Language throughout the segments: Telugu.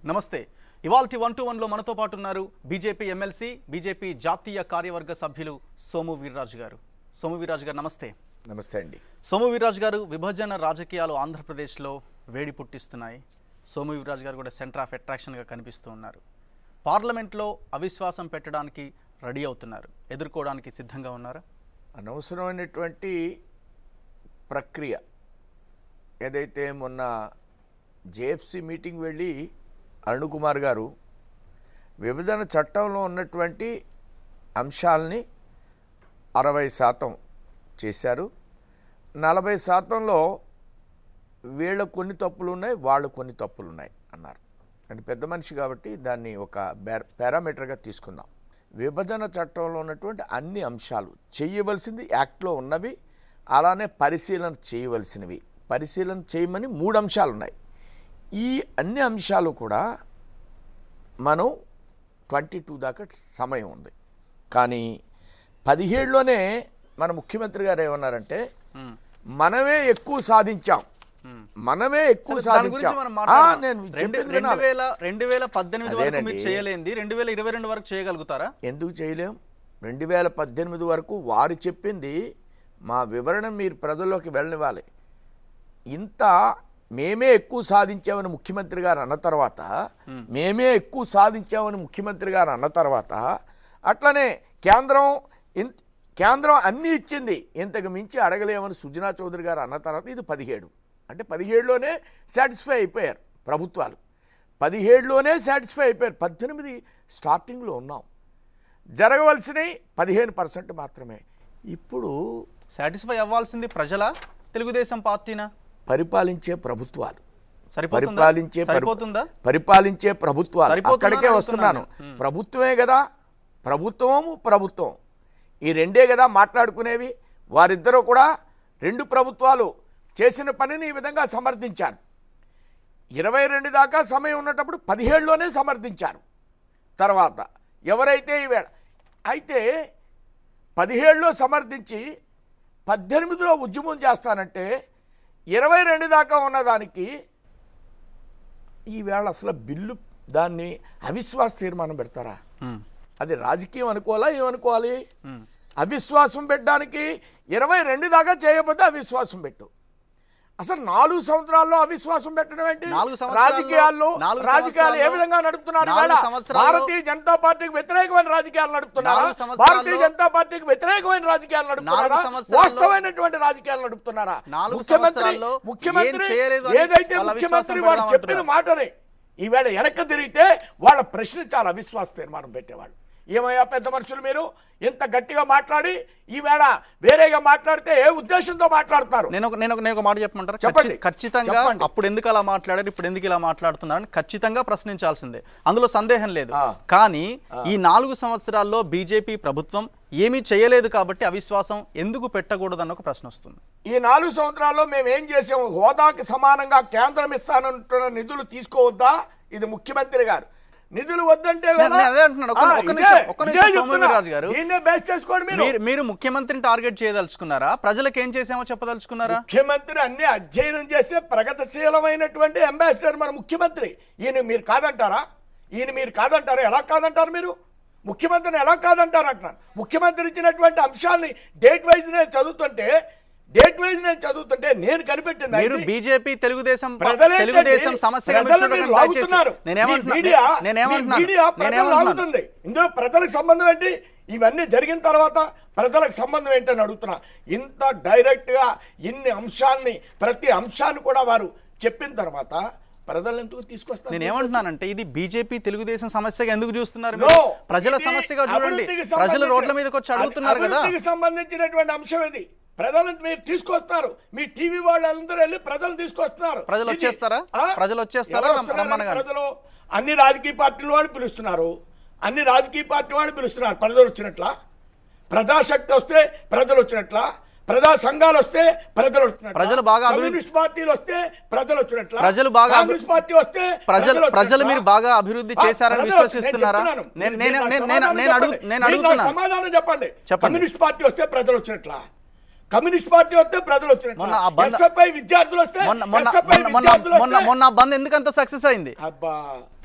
నమస్తే ఇవాల్టి వన్ టు వన్లో మనతో పాటు ఉన్నారు బీజేపీ ఎమ్మెల్సీ బీజేపీ జాతీయ కార్యవర్గ సభ్యులు సోము వీర్రాజు గారు సోము వీర్రాజు గారు నమస్తే నమస్తే అండి సోము వీర్రాజు గారు విభజన రాజకీయాలు ఆంధ్రప్రదేశ్లో వేడి పుట్టిస్తున్నాయి సోము వీర్రాజు గారు కూడా సెంటర్ ఆఫ్ అట్రాక్షన్గా కనిపిస్తూ ఉన్నారు పార్లమెంట్లో అవిశ్వాసం పెట్టడానికి రెడీ అవుతున్నారు ఎదుర్కోవడానికి సిద్ధంగా ఉన్నారా అనవసరమైనటువంటి ప్రక్రియ ఏదైతే మొన్న జేఎఫ్సి మీటింగ్ వెళ్ళి అరుణ్ కుమార్ గారు విభజన చట్టంలో ఉన్నటువంటి అంశాలని అరవై శాతం చేశారు నలభై శాతంలో వీళ్ళ కొన్ని తప్పులు ఉన్నాయి వాళ్ళు కొన్ని తప్పులు ఉన్నాయి అన్నారు అంటే పెద్ద మనిషి కాబట్టి దాన్ని ఒక పారామీటర్గా తీసుకుందాం విభజన చట్టంలో ఉన్నటువంటి అన్ని అంశాలు చేయవలసింది యాక్ట్లో ఉన్నవి అలానే పరిశీలన చేయవలసినవి పరిశీలన చేయమని మూడు అంశాలు ఉన్నాయి ఈ అన్ని అంశాలు కూడా మనం ట్వంటీ టూ దాకా సమయం ఉంది కానీ పదిహేడులోనే మన ముఖ్యమంత్రి గారు ఏమన్నారంటే మనమే ఎక్కువ సాధించాం మనమే ఎక్కువ సరే, దాని గురించి సాధించాం మనం ఆ, మాట్లాడదాం. నేను రెండు చెప్పింది రెండు వినాలి. వేల రెండు వేల పద్దెనిమిది వరకు మీరు అదేనండి. చేయలేంది రెండు వేల ఇరవై రెండు వరకు చేయగలుగుతారా ఎందుకు చేయలేం రెండు వేల పద్దెనిమిది వరకు వారు చెప్పింది మా వివరణ మీరు ప్రజల్లోకి వెళ్ళనివ్వాలి ఇంత మేమే ఎక్కువ సాధించామని ముఖ్యమంత్రి గారు అన్న తర్వాత మేమే ఎక్కువ సాధించామని ముఖ్యమంత్రి గారు అన్న తర్వాత అట్లనే కేంద్రం ఇన్ కేంద్రం అన్నీ ఇచ్చింది ఇంతకు మించి అడగలేమని సుజనా చౌదరి గారు అన్న తర్వాత ఇది పదిహేడు అంటే పదిహేడులోనే సాటిస్ఫై అయిపోయారు ప్రభుత్వాలు పదిహేడులోనే సాటిస్ఫై అయిపోయారు పద్దెనిమిది స్టార్టింగ్లో ఉన్నాం జరగవలసినవి పదిహేను పర్సెంట్ మాత్రమే ఇప్పుడు సాటిస్ఫై అవ్వాల్సింది ప్రజల తెలుగుదేశం పార్టీనా పరిపాలించే ప్రభుత్వాలు సరిపోతుందా పరిపాలించే పరి- సరిపోతుందా పరిపాలించే ప్రభుత్వాలు సరిపోతుందా అక్కడికే అని వస్తున్నాను అడుగుతున్నాను. ప్రభుత్వమే కదా ప్రభుత్వము ప్రభుత్వం ఈ రెండే కదా మాట్లాడుకునేవి వారిద్దరూ కూడా రెండు ప్రభుత్వాలు చేసిన పనిని ఈ విధంగా సమర్థించారు ఇరవై రెండు దాకా సమయం ఉన్నటప్పుడు పదిహేడులోనే సమర్థించారు తర్వాత ఎవరైతే ఈవేళ అయితే పదిహేడులో సమర్థించి పద్దెనిమిదిలో ఉద్యమం చేస్తానంటే ఇరవై రెండు దాకా ఉన్నదానికి ఈవేళ అసలు బిల్లు దాన్ని అవిశ్వాస తీర్మానం పెడతారా ఉమ్, అది రాజకీయం అనుకోవాలా ఏమనుకోవాలి ఉమ్. అవిశ్వాసం పెట్టడానికి ఇరవై రెండు దాకా చేయకపోతే అవిశ్వాసం పెట్టు అసలు నాలుగు సంవత్సరాల్లో అవిశ్వాసం పెట్టడం ఏంటి నాలుగు సంవత్సరాల్లో- రాజకీయాల్లో నాలుగు రాజకీయాలు ఏ సంవత్సరాల్లో- విధంగా నడుపుతున్నారు నాలుగు ఇవాళ? సంవత్సరాల్లో- భారతీయ జనతా పార్టీకి వ్యతిరేకమైన రాజకీయాలు నడుపుతున్నారా నాలుగు సంవత్సరాల్లో- భారతీయ జనతా పార్టీకి వ్యతిరేకమైన రాజకీయాలు నడుపుతున్నారా సంవత్సరాల్లో- వాస్తవమైనటువంటి రాజకీయాలు నడుపుతున్నారా నాలుగు ముఖ్యమంత్రి సంవత్సరాల్లో ముఖ్యమంత్రి ఏం చేయలేదు అని ఏదైతే వాళ్ళ ముఖ్యమంత్రి విశ్వాసం వాడు చెప్పిన పెడదామంటున్నారు. మాటని ఈవేళ వెనక్కి తిరిగితే వాళ్ళ ప్రశ్నించాలి అవిశ్వాస తీర్మానం పెట్టేవాడు ఏమయ్యా పెద్ద మనుషులు మీరు ఇంత గట్టిగా మాట్లాడి ఈవేళ వేరేగా మాట్లాడితే ఏ ఉద్దేశంతో మాట్లాడతారు నేను ఒక- నేను ఒక- నేను ఒక మాట చెప్పమంటారా చెప్పండి. ఖచ్చి- ఖచ్చితంగా చెప్పండి. అప్పుడు ఎందుకు అలా మాట్లాడారు ఇప్పుడు ఎందుకు ఇలా మాట్లాడుతున్నారని ఖచ్చితంగా ప్రశ్నించాల్సిందే అందులో సందేహం లేదు ఆ. కానీ ఈ నాలుగు సంవత్సరాల్లో బీజేపీ ప్రభుత్వం ఏమీ చేయలేదు కాబట్టి అవిశ్వాసం ఎందుకు పెట్టకూడదన్న ఒక ప్రశ్న వస్తుంది ఈ నాలుగు సంవత్సరాల్లో మేము ఏం చేసాము హోదాకి సమానంగా కేంద్రం ఇస్తానంటున్న నిధులు తీసుకోవద్దా ఇది ముఖ్యమంత్రి గారు నిధులు వద్దంటే నేను- నేను అదే అంటున్నాను. ఒక్క- ఆ, ఒక్క ఇదే- నిమిషం, ఒక్క ఇదే నిమిషం చెప్తున్నా. సోమవీర్రాజు గారు. దీన్నే బేస్ చేసుకోండి మీరు మీరు మీరు ముఖ్యమంత్రిని టార్గెట్ చేయదలుచుకున్నారా ప్రజలకు ఏం చేసామో చెప్పదలుచుకున్నారా ముఖ్యమంత్రి అన్ని అధ్యయనం చేసే ప్రగతిశీలమైనటువంటి అంబాసిడర్ మన ముఖ్యమంత్రి ఈయన మీరు కాదంటారా ఈయన మీరు కాదంటారా ఎలా కాదంటారు మీరు ముఖ్యమంత్రిని ఎలా కాదంటారు అంటున్నాను ముఖ్యమంత్రి ఇచ్చినటువంటి అంశాలని డేట్ వైజ్ నేను చదువుతుంటే డేట్ వైజ్ నేను చదువుతుంటే నేను కనిపెట్టింది మీరు అయితే బీజేపీ తెలుగుదేశం పా- ప్రజలేంటండి? తెలుగుదేశం సమస్యగా మీరు ప్రజలు చూడకండి మీరు లాగుతున్నారు. దయచేసి. నేనేమంటున్నా- మీ మీడియా నే- నేనేమంటున్నాను? మీ మీడియా ప్రజలు నేనేమంటున్నాను? లాగుతుంది ఇందులో ప్రజలకు సంబంధం ఏంటి ఇవన్నీ జరిగిన తర్వాత ప్రజలకు సంబంధం ఏంటని అడుగుతున్నా ఇంత డైరెక్ట్ గా ఇన్ని అంశాన్ని ప్రతి అంశాన్ని కూడా వారు చెప్పిన తర్వాత ప్రజలు ఎందుకు తీసుకొస్తారు నేను ఏమంటున్నానంటే ఇది బీజేపీ తెలుగుదేశం సమస్యగా ఎందుకు చూస్తున్నారు No, మీరు? ప్రజల ఇది సమస్యగా చూడండి అభివృద్ధికి ప్రజలు సంబంధించిన- రోడ్ల మీదకి వచ్చి అడుగుతున్నారు కదా అభివృద్ధికి సంబంధించినటువంటి అంశం ఇది ప్రజలను మీరు తీసుకొస్తారు మీ టీవీ వాళ్ళందరూ వెళ్ళి ప్రజలు తీసుకొస్తున్నారు ప్రజలు ఇది- వచ్చేస్తారా? ఆ? ప్రజలు వచ్చేస్తారా? ఎవరు రమ్- వస్తున్నారని రమ్మనగానే. ప్రజలు అన్ని రాజకీయ పార్టీల వాళ్ళు పిలుస్తున్నారు అన్ని రాజకీయ పార్టీ వాళ్ళు పిలుస్తున్నారు ప్రజలు వచ్చినట్ల ప్రజాశక్తి వస్తే ప్రజలు వచ్చినట్ల ప్రజా సంఘాలు వస్తే ప్రజలు వచ్చినట్ల ప్రజలు బాగా అభివృద్ధి- కమ్యూనిస్ట్ పార్టీలు వస్తే ప్రజలు వచ్చినట్ల ప్రజలు బాగా అభి- కాంగ్రెస్ పార్టీ వస్తే ప్రజలు వచ్చినట్ల. ప్రజలు మీరు బాగా అభివృద్ధి ఆ, చేశారని ప్రజలు- విశ్వసిస్తున్నారా నేను చెప్తున్నాను. నేను మీరు నేను నాకు నేను సమాధానం నేను అడుగు చెప్పండి. నేను మీరు నాకు అడుగుతున్నాను సమాధానం చెప్పండి చెప్పండి. కమ్యూనిస్ట్ పార్టీ వస్తే ప్రజలు వచ్చినట్లా కమ్యూనిస్ట్ పార్టీ వస్తే ప్రజలు మొన్న ఆ బంద్- వచ్చినట్లా ఎస్ఎఫ్ఐ విద్యార్థులు వస్తే మొన్న మొన్న SFI మొన్న మొన్న విద్యార్థులు మొన్న వస్తే మొన్న ఆ బంద్ ఎందుకంత సక్సెస్ అయింది అబ్బా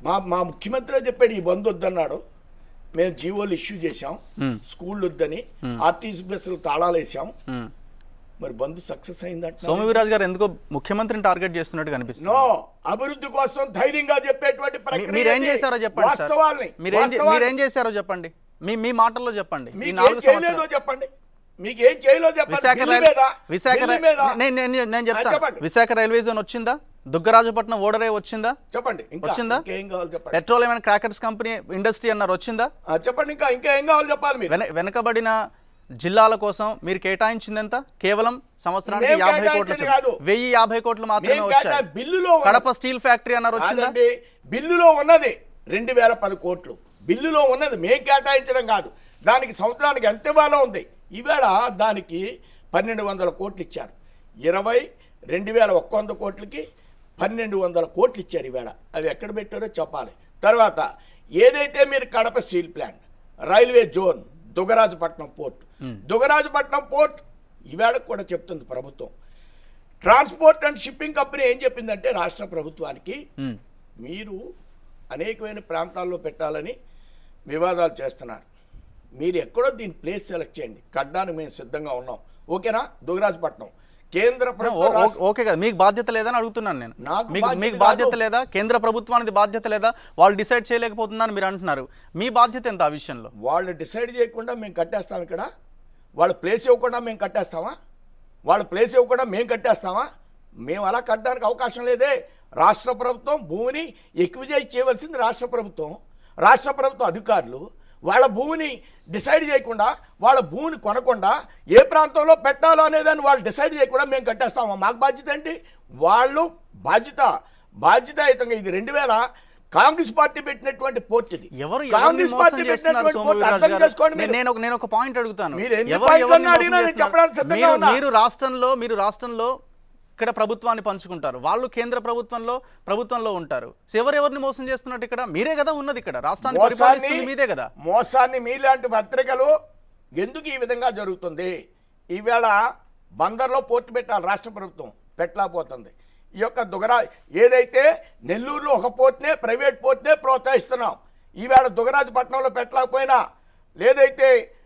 మా మా ముఖ్యమంత్రి చెప్పాడు ఈ బంద్ వద్దన్నాడు మేము జీవోలు ఇష్యూ చేశాం స్కూల్ వద్దని ఆర్టీసీ బస్సులు తాళాలు వేసాం ఉమ్. మరి బంద్ సక్సెస్ అయిందంట సోము వీర్రాజు గారు ఎందుకో ముఖ్యమంత్రిని టార్గెట్ చేస్తున్నట్టు కనిపిస్తుంది నో అభివృద్ధి కోసం ధైర్యంగా చెప్పేటువంటి మీ- ప్రక్రియ మీరేం ఇది. చేశారో చెప్పండి సార్ వాస్తవాల్ని మీరేం చే- వాస్తవాల్ని. మీరేం చేశారో చెప్పండి మీ మీ మాటల్లో చెప్పండి ఈ మీకు ఏం నాలుగు చేయలేదో సంవత్సరాలు చెప్పండి మీకు ఏం చేయలేదో చెప్పండి విశాఖ బిల్లు రైల్ మీద విశాఖ బిల్లు రైల్ మీద నేను నేను నేను ఆ, చెప్తాను చెప్పండి. విశాఖ రైల్వే జోన్ వచ్చిందా దుగ్గరాజపట్నం ఓడరే వచ్చిందా చెప్పండి ఇంకా వచ్చిందా? ఇంకేం కావాలి చెప్పండి petroleum and crackers company industry అన్నారు వచ్చిందా ఆ, చెప్పండి ఇంకా ఇంకా ఏం కావాలి చెప్పాలి మీరు వెన వెనకబడిన జిల్లాల కోసం మీరు కేటాయించింది ఎంత కేవలం సంవత్సరానికి మేం యాభై కోట్లు కేటాయించింది వచ్చాయి. కాదు. వెయ్యి యాభై కోట్లు మాత్రమే మేం వచ్చాయి కేటాయి- బిల్లులో ఉన్న- కడప స్టీల్ ఫ్యాక్టరీ అన్నారు వచ్చిందా కాదండి బిల్లులో ఉన్నది రెండు వేల పది కోట్లు బిల్లులో ఉన్నది మేం కేటాయించడం కాదు దానికి సంవత్సరానికి ఎంత ఇవ్వాలో ఉంది ఈవేళ దానికి పన్నెండు వందల కోట్లు ఇచ్చారు ఇరవై రెండు వేల ఒక్క వంద కోట్లకి పన్నెండు వందల కోట్లు ఇచ్చారు ఈవేళ అవి ఎక్కడ పెట్టారో చెప్పాలి తర్వాత ఏదైతే మీరు Kadapa steel plant railway zone Dugarajapatnam port Dugarajapatnam port ఈవేళ కూడా చెప్తుంది ప్రభుత్వం ట్రాన్స్పోర్ట్ అండ్ షిప్పింగ్ కంపెనీ ఏం చెప్పిందంటే రాష్ట్ర ప్రభుత్వానికి ఉమ్. మీరు అనేకమైన ప్రాంతాల్లో పెట్టాలని వివాదాలు చేస్తున్నారు మీరు ఎక్కడో దీని ప్లేస్ సెలెక్ట్ చేయండి కట్టడానికి మేము సిద్ధంగా ఉన్నాం ఓకేనా దుగరాజపట్నం కేంద్ర ఓ- ప్రభుత్వం ఓ- రాష్ట్ర- ఓకే కదా మీకు బాధ్యత లేదని అడుగుతున్నాను నేను నాకు మీకు బాధ్యత మీకు కాదు. బాధ్యత లేదా కేంద్ర ప్రభుత్వానికి బాధ్యత లేదా వాళ్ళు డిసైడ్ చేయలేకపోతుందని మీరు అంటున్నారు మీ బాధ్యత ఎంత ఆ విషయంలో వాళ్ళు డిసైడ్ చేయకుండా మేము కట్టేస్తాం ఇక్కడ వాళ్ళ ప్లేస్ ఇవ్వకుండా మేము కట్టేస్తామా వాళ్ళ ప్లేస్ ఇవ్వకుండా మేము కట్టేస్తామా మేము అలా కట్టడానికి అవకాశం లేదే రాష్ట్ర ప్రభుత్వం భూమిని ఎక్విజైజ్ చేయవలసింది రాష్ట్ర ప్రభుత్వం రాష్ట్ర ప్రభుత్వ అధికారులు వాళ్ళ భూమిని డిసైడ్ చేయకుండా వాళ్ళ భూమిని కొనకుండా ఏ ప్రాంతంలో పెట్టాలో అనేదాన్ని వాళ్ళు డిసైడ్ చేయకుండా మేము కట్టేస్తామా మాకు బాధ్యత ఏంటి వాళ్ళు బాధ్యత బాధ్యతాయుతంగా ఇది రెండు వేల కాంగ్రెస్ పార్టీ పెట్టినటువంటి పోర్ట్ ఇది ఎవరు ఎవరిని కాంగ్రెస్ మోసం పార్టీ చేస్తున్నారు పెట్టినటువంటి సోము పోర్ట్ వీర్రాజు అర్థం గారు? చేసుకోండి నేను- మీరు. నేను ఒక నేను ఒక పాయింట్ అడుగుతాను మీరు ఎన్ని ఎవరు పాయింట్లన్నా ఎవరిని మోసం అడిగినా నేను చేస్తున్నారు? చెప్పడానికి సిద్ధంగా మీరు ఉన్నా. మీరు రాష్ట్రంలో మీరు రాష్ట్రంలో ఇక్కడ ప్రభుత్వాన్ని పంచుకుంటారు వాళ్ళు కేంద్ర ప్రభుత్వంలో ప్రభుత్వంలో ఉంటారు సో ఎవరెవరిని మోసం చేస్తున్నట్టు ఇక్కడ మీరే కదా ఉన్నది ఇక్కడ రాష్ట్రాన్ని పరిపాలిస్తుంది మీదే కదా మోసాన్ని మీలాంటి పత్రికలు ఎందుకు ఈ విధంగా జరుగుతుంది ఈవేళ బందర్లో పోర్టు పెట్టాలి రాష్ట్ర ప్రభుత్వం పెట్టలేకపోతుంది ఈ యొక్క దుగరా ఏదైతే నెల్లూరులో ఒక పోర్ట్నే ప్రైవేట్ పోర్ట్నే ప్రోత్సహిస్తున్నాం ఈవేళ దుగరాజపట్నంలో పెట్టలేకపోయినా లేదైతే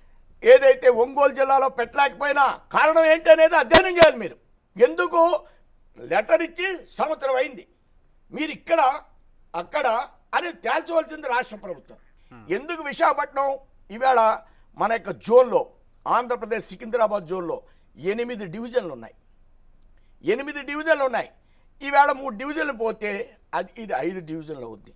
ఏదైతే ఒంగోలు జిల్లాలో పెట్టలేకపోయినా కారణం ఏంటి అనేది అధ్యయనం చేయాలి మీరు ఎందుకు లెటర్ ఇచ్చి సంవత్సరం అయింది మీరు ఇక్కడ అక్కడ అనేది తేల్చవలసింది రాష్ట్ర ప్రభుత్వం ఎందుకు విశాఖపట్నం ఈవేళ మన యొక్క జోన్లో ఆంధ్రప్రదేశ్ సికింద్రాబాద్ జోన్లో ఎనిమిది డివిజన్లు ఉన్నాయి ఎనిమిది డివిజన్లు ఉన్నాయి ఈవేళ మూడు డివిజన్లు పోతే అది ఇది ఐదు డివిజన్లు అవుద్ది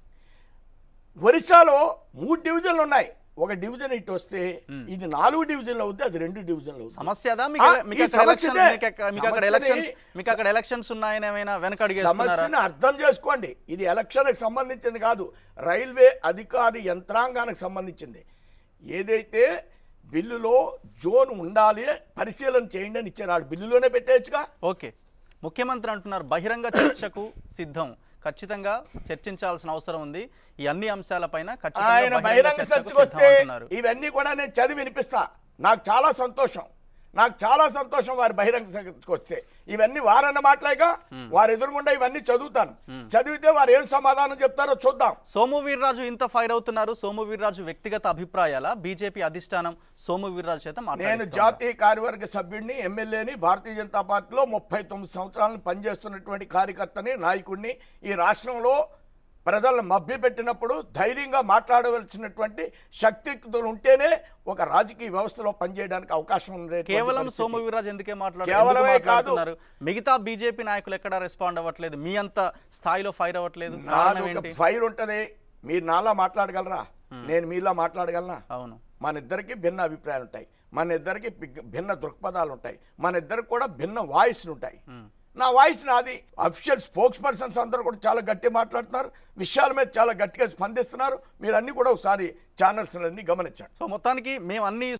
ఒరిస్సాలో మూడు డివిజన్లు ఉన్నాయి ఒక డివిజన్ ఇటు వస్తే ఇది నాలుగు డివిజన్లు అవుద్ది అది రెండు డివిజన్లు అవుద్ది సమస్య అదా మీకు ఆ, మీకు ఈ అక్కడ ఎలక్షన్ సమస్యనే. మీకు అక్కడ మీకు అక్కడ సమస్యని- ఎలక్షన్స్ మీకు అక్కడ ఎలక్షన్స్ ఉన్నాయని ఏమైనా వెనకడిగేస్తున్నారా సమస్యను అర్థం చేసుకోండి ఇది ఎలక్షన్కి సంబంధించింది కాదు రైల్వే అధికారి యంత్రాంగానికి సంబంధించింది ఏదైతే బిల్లులో జోన్ ఉండాలి పరిశీలన చేయండి అని ఇచ్చారు వాళ్ళు బిల్లులోనే పెట్టేయచ్చుగా ఓకే ముఖ్యమంత్రి అంటున్నారు బహిరంగ చర్చకు సిద్ధం ఖచ్చితంగా చర్చించాల్సిన అవసరం ఉంది ఈ అన్ని అంశాలపైన ఖచ్చితంగా ఆయన బహిరంగ బహిరంగ చర్చకు చర్చకు సిద్ధం వస్తే అంటున్నారు. ఇవన్నీ కూడా నేను చదివి వినిపిస్తా నాకు చాలా సంతోషం నాకు చాలా సంతోషం వారి బహిరంగ చర్చకు వస్తే ఇవన్నీ వారన్న మాటలేగా వారు ఎదురుగుండా ఇవన్నీ చదువుతాను చదివితే వారు ఏం సమాధానం చెప్తారో చూద్దాం సోము వీర్రాజు ఇంత ఫైర్ అవుతున్నారు సోము వీర్రాజు వ్యక్తిగత అభిప్రాయాల బీజేపీ అధిష్టానం సోము వీర్రాజు చేత నేను మాట్లాడుతున్నారు జాతీయ కార్యవర్గ సభ్యుడిని ఎమ్మెల్యేని భారతీయ జనతా పార్టీలో ముప్పై తొమ్మిది సంవత్సరాలను పనిచేస్తున్నటువంటి కార్యకర్తని నాయకుడిని ఈ రాష్ట్రంలో ప్రజలను మభ్యపెట్టినప్పుడు ధైర్యంగా మాట్లాడవలసినటువంటి శక్తియుక్తులు ఉంటేనే ఒక రాజకీయ వ్యవస్థలో పనిచేయడానికి అవకాశం ఉండేటువంటి కేవలం పరిస్థితి. సోము వీర్రాజు ఎందుకే మాట్లాడు కేవలమే ఎందుకు కాదు. మాట్లాడుతున్నారు మిగతా బీజేపీ నాయకులు ఎక్కడా రెస్పాండ్ అవ్వట్లేదు మీ అంత స్థాయిలో ఫైర్ అవ్వట్లేదు నాది కారణం ఒక ఏంటి ఫైర్ ఉంటది మీరు నాలా మాట్లాడగలరా నేను మీలా మాట్లాడగలనా అవును మన ఇద్దరికి భిన్న అభిప్రాయాలు ఉంటాయి మన ఇద్దరికి బిగ్- భిన్న దృక్పథాలు ఉంటాయి మన ఇద్దరికి కూడా భిన్న వాయిస్లు ఉంటాయి నా వాయిస్ నాది అఫిషియల్ స్పోక్స్ పర్సన్స్ అందరూ కూడా చాలా గట్టి మాట్లాడుతున్నారు విషయాల మీద చాలా గట్టిగా స్పందిస్తున్నారు మీరు అన్ని కూడా ఒకసారి ఛానల్స్ అన్ని గమనించండి సో మొత్తానికి మేము అన్ని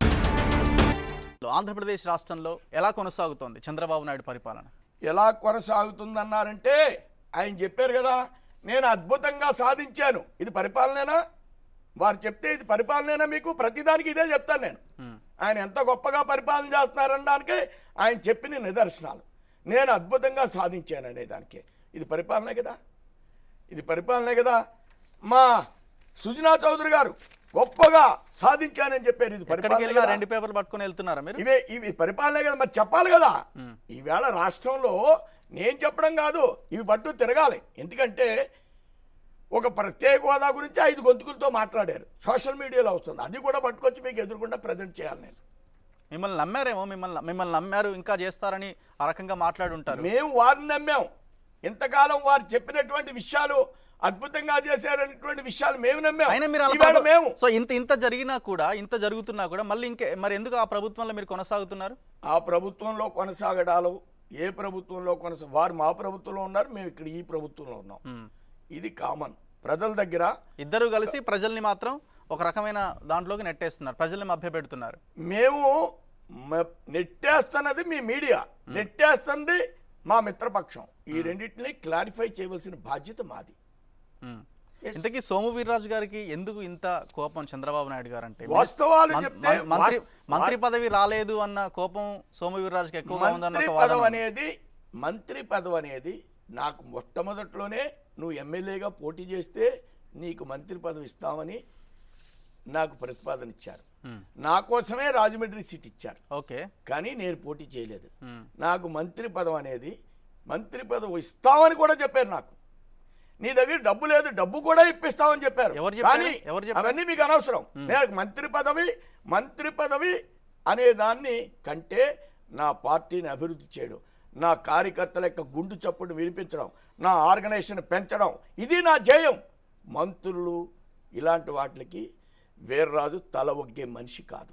ఆంధ్రప్రదేశ్ రాష్ట్రంలో ఎలా కొనసాగుతోంది చంద్రబాబు నాయుడు పరిపాలన ఎలా కొనసాగుతుందన్నారంటే ఆయన చెప్పారు కదా నేను అద్భుతంగా సాధించాను ఇది పరిపాలనేనా వారు చెప్తే ఇది పరిపాలనేనా మీకు ప్రతిదానికి ఇదే చెప్తాను నేను ఆయన ఎంత గొప్పగా పరిపాలన చేస్తున్నారనడానికి ఆయన చెప్పిన నిదర్శనాలు నేను అద్భుతంగా సాధించాను అనే దానికి ఇది పరిపాలనే కదా ఇది పరిపాలనే కదా మా సుజనా చౌదరి గారు గొప్పగా సాధించానని చెప్పారు ఇది ఎక్కడికి పరిపాలన వెళ్ళినా కదా. రెండు పేపర్లు పట్టుకొని వెళ్తున్నారా మీరు ఇవే ఇవి పరిపాలనే కదా మరి చెప్పాలి కదా ఈవేళ రాష్ట్రంలో నేను చెప్పడం కాదు ఇవి పట్టు తిరగాలి ఎందుకంటే ఒక ప్రత్యేక హోదా గురించి ఐదు గొంతుకులతో మాట్లాడారు సోషల్ మీడియాలో వస్తుంది అది కూడా పట్టుకొచ్చి మీకు ఎదురుకుండా ప్రజెంట్ చేయాలి నేను మిమ్మల్ని నమ్మారేమో మిమ్మల్ని మిమ్మల్ని నమ్మారు ఇంకా చేస్తారని ఆ రకంగా మాట్లాడి ఉంటారు మేము వారిని నమ్మాం ఇంతకాలం వారు చెప్పినటువంటి విషయాలు అద్భుతంగా చేశారనేటువంటి విషయాలు మేము నమ్మాం అయినా మీరు అలా ఈవేళ ప్రభు- మేము సో ఇంత ఇంత జరిగినా కూడా ఇంత జరుగుతున్నా కూడా మళ్ళీ ఇంకే మరి ఎందుకు ఆ ప్రభుత్వంలో మీరు కొనసాగుతున్నారు ఆ ప్రభుత్వంలో కొనసాగడాలు ఏ ప్రభుత్వంలో కొనసా వారు మా ప్రభుత్వంలో ఉన్నారు మేము ఇక్కడ ఈ ప్రభుత్వంలో ఉన్నాం మ్మ్. ఇది కామన్ ప్రజల దగ్గర ఇద్దరు కలిసి ప్రజల్ని మాత్రం ఒక రకమైన దాంట్లోకి నెట్టేస్తున్నారు ప్రజల్ని మభ్యపెడుతున్నారు మేము మ- నెట్టేస్తున్నది మీ మీడియా నెట్టేస్తుంది మా మిత్రపక్షం ఈ రెండింటిని క్లారిఫై చేయవలసిన బాధ్యత మాది మ్మ్. Yes. ఇంతకీ సోము వీర్రాజు గారికి ఎందుకు ఇంత కోపం చంద్రబాబు నాయుడు గారు అంటే వాస్తవాలు మం- చెప్తే మం- మంత్రి వాస్- మంత్రి పదవి రాలేదు అన్న కోపం సోము వీర్రాజుకి ఎక్కువగా ఉందన్న మంత్రి ఒక వాదన పదవి ఉంది. అనేది మంత్రి పదవి అనేది నాకు మొట్టమొదట్లోనే నువ్వు ఎమ్మెల్యేగా పోటీ చేస్తే నీకు మంత్రి పదవి ఇస్తామని నాకు ప్రతిపాదన ఇచ్చారు మ్మ్. నా కోసమే రాజమండ్రి సీట్ ఇచ్చారు ఓకే కానీ నేను పోటీ చేయలేదు మ్మ్. నాకు మంత్రి పదవి అనేది మంత్రి పదవి ఇస్తామని కూడా చెప్పారు నాకు నీ దగ్గర డబ్బు లేదు డబ్బు కూడా ఇప్పిస్తామని చెప్పారు ఎవరు చెప్పారు? కానీ ఎవరు చెప్పారు? అవన్నీ మీకు అనవసరం నేను మంత్రి పదవి మంత్రి పదవి అనే దాన్ని కంటే నా పార్టీని అభివృద్ధి చేయడం నా కార్యకర్తల యొక్క గుండు చప్పుడు వినిపించడం నా ఆర్గనైజేషన్ పెంచడం ఇది నా జయం మంత్రులు ఇలాంటి వాటికి వీర్రాజు తల ఒగ్గే మనిషి కాదు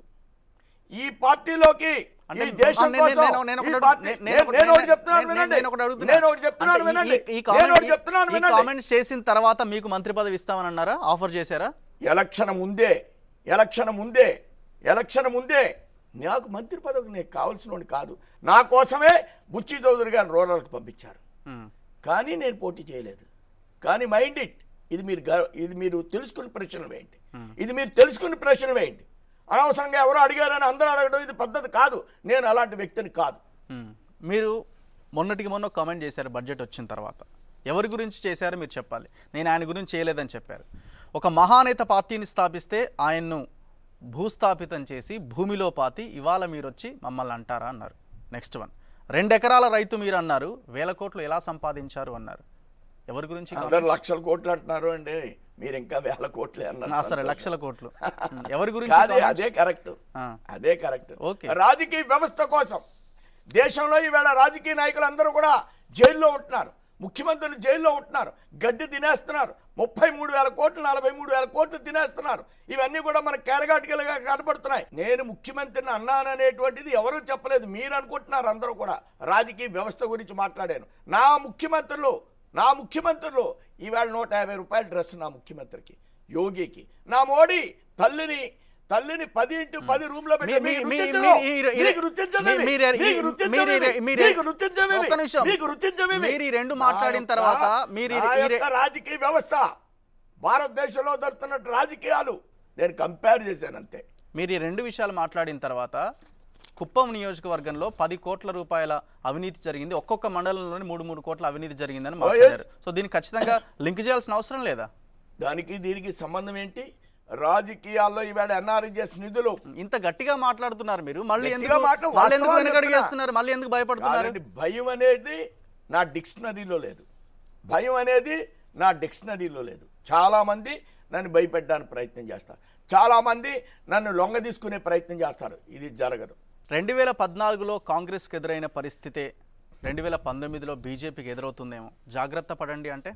ఈ పార్టీలోకి అంటే ఈ దేశం నేను- కోసం నేను- నేను ఈ ఒకటి పార్టీ- నేను- నేను- నేను ఒకటి చెప్తున్నాను నేను- వినండి. నేను ఒకటి అడుగుతున్నా. నేను ఒకటి చెప్తున్నాను అంటే ఈ- వినండి. ఈ- ఈ నేను కామెంట్- ఒకటి చెప్తున్నాను ఈ వినండి. కామెంట్స్ చేసిన తర్వాత మీకు మంత్రి పదవి ఇస్తామని అన్నారా ఆఫర్ చేశారా ఎలక్షన్ ముందే ఎలక్షన్ ముందే ఎలక్షన్ ముందే నాకు మంత్రి పదవి నీకు కావాల్సిన వాడిని కాదు నా కోసమే బుచ్చి చౌదరి గారిని రూరల్కి పంపించారు మ్మ్. కానీ నేను పోటీ చేయలేదు కానీ మైండ్ ఇట్ ఇది మీరు గ- ఇది మీరు తెలుసుకుని ప్రశ్నలు వేయండి ఇది మీరు తెలుసుకుని ప్రశ్నలు వేయండి అనవసరంగా ఎవరో అడిగారని అందరూ అడగడం ఇది పద్ధతి కాదు నేను అలాంటి వ్యక్తిని కాదు మ్మ్. మీరు మొన్నటికి మొన్న కామెంట్ చేశారు బడ్జెట్ వచ్చిన తర్వాత ఎవరి గురించి చేశారో మీరు చెప్పాలి నేను ఆయన గురించి చేయలేదని చెప్పారు ఒక మహానేత పార్టీని స్థాపిస్తే ఆయన్ను భూస్థాపితం చేసి భూమిలో పాతి ఇవాళ మీరు వచ్చి మమ్మల్ని అంటారా అన్నారు నెక్స్ట్ వన్ రెండు ఎకరాల రైతు మీరు అన్నారు వేల కోట్లు ఎలా సంపాదించారు అన్నారు ఎవరి గురించి అందరు లక్షల కోట్లు అంటున్నారు అండి మీరు ఇంకా వేల కోట్లే నా అన్నారు సరే లక్షల కోట్లు మ్మ్. ఎవరి గురించి కాదే comments? అదే కరెక్ట్ ఆ. అదే కరెక్ట్ ఓకే. రాజకీయ వ్యవస్థ కోసం దేశంలో ఈవేళ రాజకీయ నాయకులు అందరూ కూడా జైల్లో ఉంటున్నారు ముఖ్యమంత్రులు జైల్లో ఉంటున్నారు గడ్డి తినేస్తున్నారు ముప్పై మూడు వేల కోట్లు నలభై మూడు వేల కోట్లు తినేస్తున్నారు ఇవన్నీ కూడా మన కేరగాటికలుగా కనబడుతున్నాయి నేను ముఖ్యమంత్రిని అన్నాననేటువంటిది ఎవరూ చెప్పలేదు మీరు అనుకుంటున్నారు అందరూ కూడా రాజకీయ వ్యవస్థ గురించి మాట్లాడాను నా ముఖ్యమంత్రులు నా ముఖ్యమంత్రులు ఈవేళ నూట యాభై రూపాయల డ్రెస్ నా ముఖ్యమంత్రికి యోగికి నా మోడీ తల్లిని తల్లిని పది ఇంటూ పది రూమ్ లో పెట్టి మీ- మీకు మీ- రుచించదు. మీ- ఈ- ఈ- మీకు రుచించదు మీ- ఇవి. మీరు- మీకు ఈ- రుచించదు మీరు- ఇవి. మీరు- మీకు రుచించదు ఇవి. ఒక్క నిమిషం. మీకు రుచించదు ఇవి. మీరు ఈ రెండు నా మాట్లాడిన యొక్క- తర్వాత మీరు ఈ- నా ఈ రె- యొక్క రాజకీయ వ్యవస్థ భారతదేశంలో జరుగుతున్న రాజకీయాలు నేను కంపేర్ చేశాను అంతే మీరు ఈ రెండు విషయాలు మాట్లాడిన తర్వాత కుప్పం నియోజకవర్గంలో పది కోట్ల రూపాయల అవినీతి జరిగింది ఒక్కొక్క మండలంలోని మూడు మూడు కోట్ల అవినీతి జరిగిందని మాట్లాడారు సో దీనికి ఖచ్చితంగా లింక్ చేయాల్సిన అవసరం లేదా దానికి దీనికి సంబంధం ఏంటి రాజకీయాల్లో ఈవేళ ఎన్ఆర్జెస్ నిధులు ఇంత గట్టిగా మాట్లాడుతున్నారు మీరు మళ్ళీ గట్టిగా ఎందుకు మాట్లా- మళ్ళీ ఎందుకు వాస్తవాలు వెనకడుగు చెప్తున్నా. వేస్తున్నారు మళ్ళీ ఎందుకు భయపడుతున్నారు కాదండి భయం అనేది నా డిక్షనరీలో లేదు భయం అనేది నా డిక్షనరీలో లేదు చాలామంది నన్ను భయపెట్టడానికి ప్రయత్నం చేస్తారు చాలామంది నన్ను లొంగ తీసుకునే ప్రయత్నం చేస్తారు ఇది జరగదు రెండు వేల పద్నాలుగులో కాంగ్రెస్కి ఎదురైన పరిస్థితే రెండు వేల పంతొమ్మిదిలో బీజేపీకి ఎదురవుతుందేమో జాగ్రత్త పడండి అంటే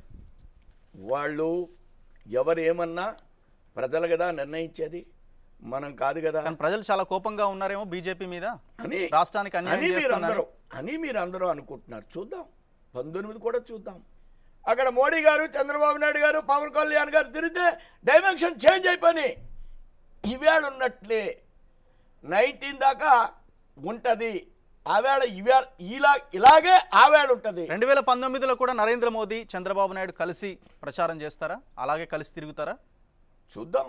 వాళ్ళు ఎవరు ఏమన్నా ప్రజలు కదా నిర్ణయించేది మనం కాదు కదా కానీ ప్రజలు చాలా కోపంగా ఉన్నారేమో బీజేపీ మీద అని రాష్ట్రానికి అన్యాయం అని మీరు చేస్తుందని. అందరూ అని మీరు అందరూ అనుకుంటున్నారు చూద్దాం పంతొమ్మిది కూడా చూద్దాం అక్కడ మోడీ గారు చంద్రబాబు నాయుడు గారు పవన్ కళ్యాణ్ గారు తిరిగితే డైమెన్షన్ చేంజ్ అయిపోయి ఈవేళ ఉన్నట్లే నైన్టీన్ దాకా ఉంటుంది ఆవేళ ఈవేళ ఇలా ఇలాగే ఆవేళ ఉంటుంది రెండు వేల పంతొమ్మిదిలో కూడా నరేంద్ర మోదీ చంద్రబాబు నాయుడు కలిసి ప్రచారం చేస్తారా అలాగే కలిసి తిరుగుతారా చూద్దాం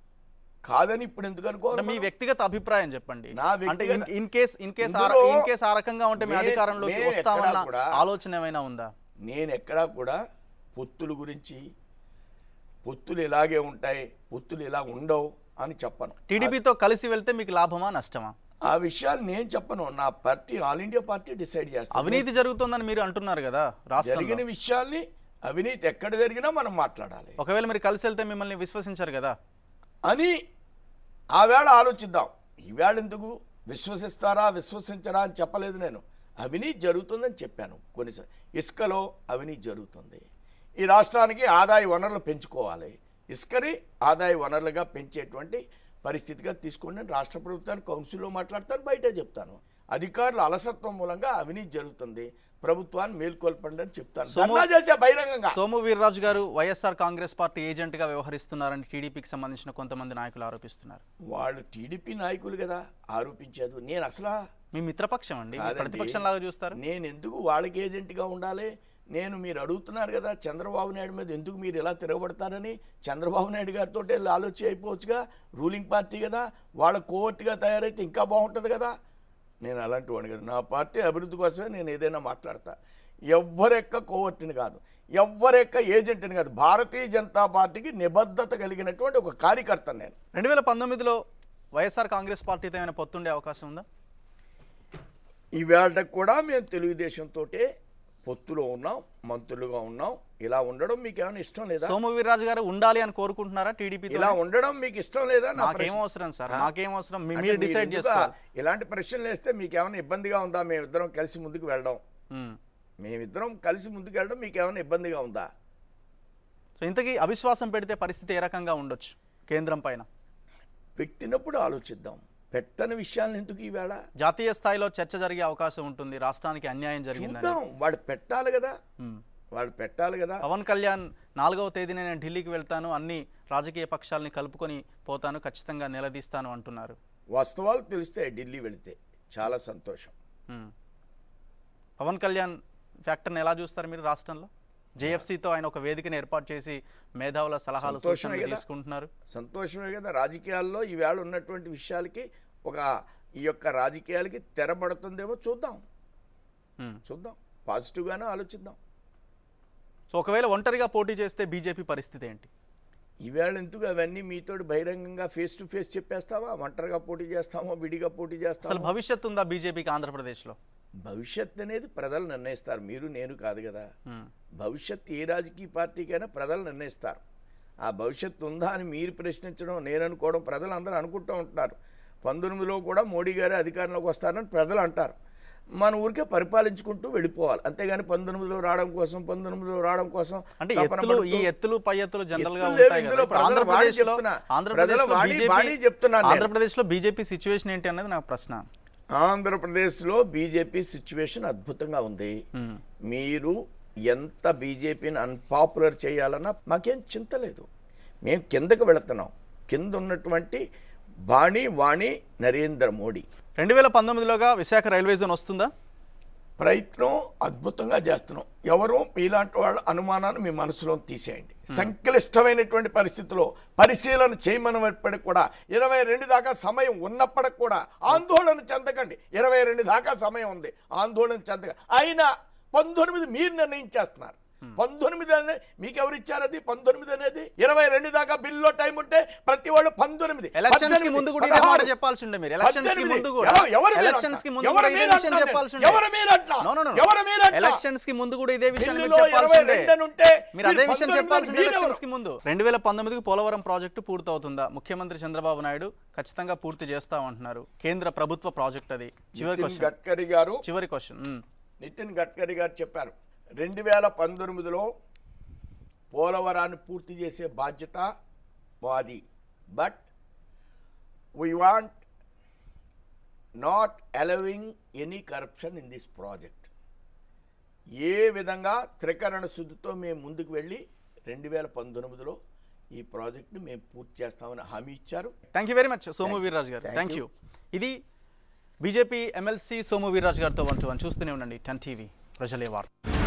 కాదని ఇప్పుడు ఎందుకు అంటే అనుకోవాలి మీ మనం? వ్యక్తిగత అభిప్రాయం చెప్పండి నా అంటే వ్యక్తిగత- ఇన్ కేస్ ఇన్ కేస్ ఇందులో ఇన్ కేస్ ఆ రకంగా ఉంటే మీ మే- అధికారంలోకి మేము వస్తామన్న ఎక్కడా కూడా- ఆలోచన ఏమైనా ఉందా నేను ఎక్కడా కూడా పొత్తుల గురించి పొత్తులు ఇలాగే ఉంటాయి పొత్తులు ఇలా ఉండవు అని చెప్పను టీడీపీతో కలిసి వెళ్తే మీకు లాభమా నష్టమా ఆ విషయాలు నేను చెప్పను నా party all India party decide చేస్తాను అవినీతి జరుగుతోందని మీరు అంటున్నారు కదా రాష్ట్రంలో జరిగిన విషయాల్ని అవినీతి ఎక్కడ జరిగినా మనం మాట్లాడాలి ఒకవేళ మీరు కలిసి వెళ్తే మిమ్మల్ని విశ్వసించారు కదా అని ఆవేళ ఆలోచిద్దాం ఈవేళ ఎందుకు విశ్వసిస్తారా విశ్వసించరా అని చెప్పలేదు నేను అవినీతి జరుగుతుందని చెప్పాను కొన్ని ఇసుకలో అవినీతి జరుగుతుంది ఈ రాష్ట్రానికి ఆదాయ వనరులు పెంచుకోవాలి ఇసుకని ఆదాయ వనరులుగా పెంచేటువంటి పరిస్థితిగా తీసుకోండి అని రాష్ట్ర ప్రభుత్వాన్ని కౌన్సిల్లో మాట్లాడతాను బయటే చెప్తాను అధికారుల అలసత్వం మూలంగా అవినీతి జరుగుతుంది ప్రభుత్వాన్ని మేల్కొల్పండి అని చెప్తాను సోము- ధర్నా చేసే బహిరంగంగా సోము వీర్రాజు గారు వైఎస్ఆర్ కాంగ్రెస్ పార్టీ ఏజెంట్గా వ్యవహరిస్తున్నారని టీడీపీకి సంబంధించిన కొంతమంది నాయకులు ఆరోపిస్తున్నారు వాళ్ళు టీడీపీ నాయకులు కదా ఆరోపించేది నేను అసలు మీ మిత్రపక్షం అండి మీ కాదండి. ప్రతిపక్షం లాగా చూస్తారు నేను ఎందుకు వాళ్ళకి ఏజెంట్గా ఉండాలి నేను మీరు అడుగుతున్నారు కదా చంద్రబాబు నాయుడు మీద ఎందుకు మీరు ఎలా తిరగబడతారని చంద్రబాబు నాయుడు గారితో ఆలోచన అయిపోవచ్చుగా రూలింగ్ పార్టీ కదా వాళ్ళ కోవర్ట్గా తయారైతే ఇంకా బాగుంటుంది కదా నేను అలాంటి వాడిని కదా నా పార్టీ అభివృద్ధి కోసమే నేను ఏదైనా మాట్లాడతా ఎవ్వరెక్క కోవర్ట్ని కాదు ఎవ్వరెక్క ఏజెంట్ని కాదు భారతీయ జనతా పార్టీకి నిబద్ధత కలిగినటువంటి ఒక కార్యకర్త నేను రెండు వేల పంతొమ్మిదిలో వైఎస్ఆర్ కాంగ్రెస్ పార్టీతో ఏమైనా పొత్తుండే అవకాశం ఉందా ఈవేళ కూడా మేము తెలుగుదేశంతో పొత్తులో ఉన్నాం మంత్రులుగా ఉన్నాం ఇలా ఉండడం మీకు ఏమైనా ఇష్టం లేదా సోము వీర్రాజు గారు ఉండాలి అని కోరుకుంటున్నారా టీడీపీతో ఇలా ఉండడం మీకు ఇష్టం లేదా నా నాకేం ప్రశ్న. అవసరం సార్ నాకేం అవసరం మీ- అంటే మీరు మీరు డిసైడ్ ఎందుకు చేసుకోవాలి ఇలాంటి ప్రశ్నలు వేస్తే మీకు ఏమైనా ఇబ్బందిగా ఉందా మేమిద్దరం కలిసి ముందుకు వెళ్ళడం ఉమ్. మేమిద్దరం కలిసి ముందుకు వెళ్ళడం మీకు ఏమైనా ఇబ్బందిగా ఉందా సో ఇంతకీ అవిశ్వాసం పెడితే పరిస్థితి ఏ రకంగా ఉండొచ్చు కేంద్రం పైన పెట్టినప్పుడు ఆలోచిద్దాం పెట్టని విషయాలను ఎందుకు ఈవేళ జాతీయ స్థాయిలో చర్చ జరిగే అవకాశం ఉంటుంది రాష్ట్రానికి అన్యాయం జరిగిందని చూద్దాం వాడు పెట్టాలి కదా ఉమ్. వాడు పెట్టాలి కదా పవన్ కళ్యాణ్ నాలుగవ తేదీన నేను ఢిల్లీకి వెళ్తాను అన్ని రాజకీయ పక్షాలని కలుపుకొని పోతాను ఖచ్చితంగా నిలదీస్తాను అంటున్నారు వాస్తవాలు తెలిస్తే ఢిల్లీ వెళితే చాలా సంతోషం ఉమ్. పవన్ కళ్యాణ్ ఫ్యాక్టర్ని ఎలా చూస్తారు మీరు రాష్ట్రంలో జేఎఫ్సీతో ఆయన ఒక వేదికను ఏర్పాటు చేసి మేధావుల సలహాలు సంతోషమే సూచనలు కదా. తీసుకుంటున్నారు సంతోషమే కదా రాజకీయాల్లో ఈవేళ ఉన్నటువంటి విషయాలకి ఒక ఈ యొక్క రాజకీయాలకి తెరబడుతుందేమో చూద్దాం ఉమ్. చూద్దాం పాజిటివ్గానే ఆలోచిద్దాం సో ఒకవేళ ఒంటరిగా పోటీ చేస్తే బీజేపీ పరిస్థితి ఏంటి ఈవేళ ఎందుకు అవన్నీ మీతోటి బహిరంగంగా ఫేస్ టు ఫేస్ చెప్పేస్తావా ఒంటరిగా పోటీ చేస్తామో విడిగా పోటీ అసలు చేస్తామో భవిష్యత్తు ఉందా బీజేపీకి ఆంధ్రప్రదేశ్లో భవిష్యత్ అనేది ప్రజలు నిర్ణయిస్తారు మీరు నేను కాదు కదా ఉమ్. భవిష్యత్ ఏ రాజకీయ పార్టీకైనా ప్రజలు నిర్ణయిస్తారు ఆ భవిష్యత్తు ఉందా అని మీరు ప్రశ్నించడం నేను అనుకోవడం ప్రజలు అందరూ అనుకుంటూ ఉంటున్నారు పంతొమ్మిదిలో కూడా మోడీ గారే అధికారంలోకి వస్తారని ప్రజలు అంటారు మన ఊరికే పరిపాలించుకుంటూ వెళ్ళిపోవాలి అంతేగాని పంతొమ్మిదిలో రావడం కోసం పంతొమ్మిదిలో రావడం కోసం అంటే తపన ఎత్తులు ఈ పడుతూ- ఎత్తులు పై ఎత్తులు జనరల్ గా ఎత్తులు లేవు ఉంటాయి కదా ఇందులో ఇప్పుడు ప్రజల ఆంధ్రప్రదేశ్ లో వాణి చెప్తున్నా. ఆంధ్రప్రదేశ్ లో ప్రజల వాణి- బీజేపీ వాణి చెప్తున్నాను నేను. ఆంధ్రప్రదేశ్ లో బీజేపీ సిచ్యువేషన్ ఏంటి అన్నది నాకు ప్రశ్న ఆంధ్రప్రదేశ్లో బీజేపీ సిచ్యువేషన్ అద్భుతంగా ఉంది ఉమ్. మీరు ఎంత బీజేపీని అన్పాపులర్ చేయాలన్నా మాకేం చింత లేదు మేము కిందకు వెళుతున్నాం కింద ఉన్నటువంటి బాణి వాణి నరేంద్ర మోడీ రెండు వేల పంతొమ్మిదిలోగా విశాఖ రైల్వే జోన్ వస్తుందా ప్రయత్నం అద్భుతంగా చేస్తున్నాం ఎవరో మీలాంటి వాళ్ళ అనుమానాన్ని మీ మనసులో తీసేయండి సంక్లిష్టమైనటువంటి పరిస్థితిలో పరిశీలన చేయమన్నప్పటికి కూడా ఇరవై రెండు దాకా సమయం ఉన్నప్పటికి కూడా ఆందోళన చెందకండి ఇరవై రెండు దాకా సమయం ఉంది ఆందోళన చెందకండి అయినా పంతొమ్మిది మీరు నిర్ణయించేస్తున్నారు పంతొమ్మిది అనేది మీకు ఎవరు ఇచ్చారు అది పంతొమ్మిది అనేది ఇరవై రెండు దాకా బిల్లో టైం ఉంటే ప్రతి వాళ్ళు పంతొమ్మిది ఎలక్షన్స్ కి పద్దెనిమిది, ముందు కూడా ఇదే మాట పదహారు, చెప్పాల్సి ఉండే మీరు ఎలక్షన్స్ కి పద్దెనిమిది. ముందు కూడా ఎవరు- ఎవరు మీరు ఎలక్షన్స్ కి అంటున్నారు? ముందు ఎవరు కూడా ఇదే మీరు విషయం అంటున్నారు? చెప్పాల్సి ఉండే ఎవరు మీరు అంటున్నారు? No, no, no. ఎవరు మీరు అంటున్నారు? ఎలక్షన్స్ కి ముందు కూడా ఇదే విషయం మీరు బిల్లులో చెప్పాల్సి ఇరవై ఉండే రెండు అని ఉంటే మీరు అదే మీరు విషయం పంతొమ్మిది చెప్పాల్సి ఉండే మీరెవరు? ఎలక్షన్స్ కి ముందు రెండు వేల పంతొమ్మిదికి పోలవరం ప్రాజెక్టు పూర్తవుతుందా ముఖ్యమంత్రి చంద్రబాబు నాయుడు ఖచ్చితంగా పూర్తి చేస్తామంటున్నారు కేంద్ర ప్రభుత్వ ప్రాజెక్ట్ అది చివరి నితిన్ క్వశ్చన్ గడ్కరీ గారు చివరి క్వశ్చన్ నితిన్ గడ్కరీ గారు చెప్పారు రెండు వేల పంతొమ్మిదిలో పోలవరాన్ని పూర్తి చేసే బాధ్యత మాది but we want not allowing any corruption in this project ఏ విధంగా త్రికరణ శుద్ధితో మేము ముందుకు వెళ్ళి రెండు వేల పంతొమ్మిదిలో ఈ ప్రాజెక్ట్ని మేము పూర్తి చేస్తామని హామీ ఇచ్చారు thank you very much Somu Veerraju గారు Thank థ్యాంక్ you. యూ ఇది బీజేపీ ఎమ్మెల్సీ సోము వీర్రాజు గారితో వన్ టు వన్ చూస్తూనే ఉండండి టెన్ టీవీ ప్రజలే వార్త